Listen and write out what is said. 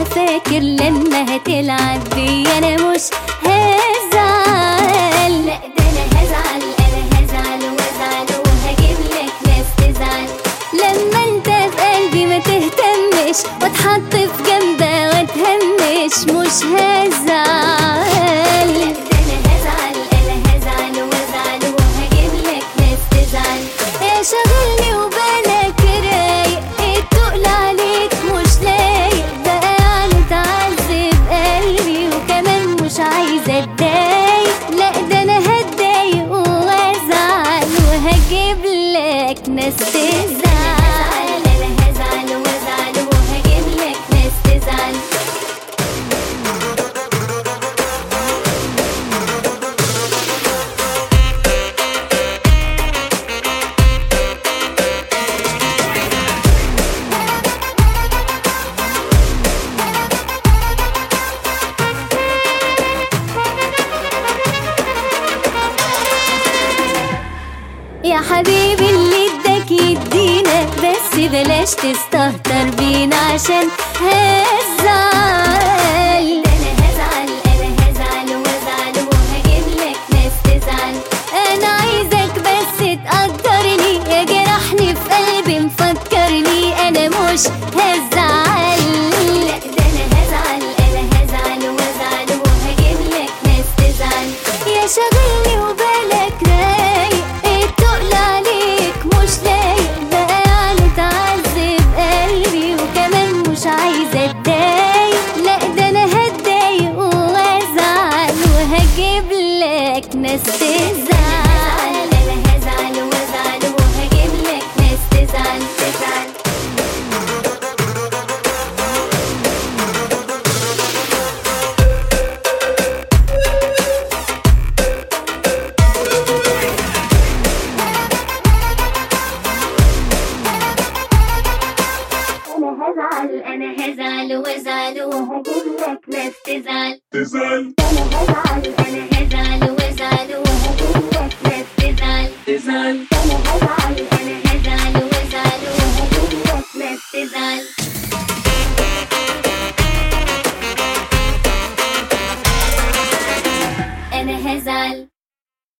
فاكر لما هتلعب بي انا مش هزعل لا ده انا هزعل انا هزعل وازعل وهجيب لك ناس تزعل لما انت في قلبي ما تهتمش واتحط في جنبه واتهمش مش هزعل لا ده انا هزعل انا هزعل وازعل وهجيب لك ناس تزعل يا شاغلني وبالك رايق التقل عليك مش لايق بقى يعني تعذب قلبي وكمان مش عايزه اتضايق لا ده انا هتضايق وازعل وهجيب لك ناس تزعل انا هزعل وازعل وهجيب لك ناس تزعل يا حبيبي اللي اداك يدينا بس بلاش تستهتر بينا عشان هزعل انا هزعل انا هزعل وازعل وهجيب لك ناس تزعل انا عايزك بس تقدرني يا جرحني في قلبي مفكرني انا مش هزعل لا ده انا هزعل انا هزعل وازعل وهجيب لك ناس تزعل يا شاغلني وبالك رايق التقل عليك مش لايق بقى يعني تعذب قلبي وكمان مش عايزه اتضايق لا ده انا هتضايق وازعل وهجيب لك ناس تزعل انا هزعل وازعل وهجيب لك ناس تزعل تزعل انا هزعل انا هزعل وازعل وهجيب لك ناس تزعل تزعل انا هزعل انا هزعل وازعل وهجيب لك ناس تزعل تزعل انا هزعل انا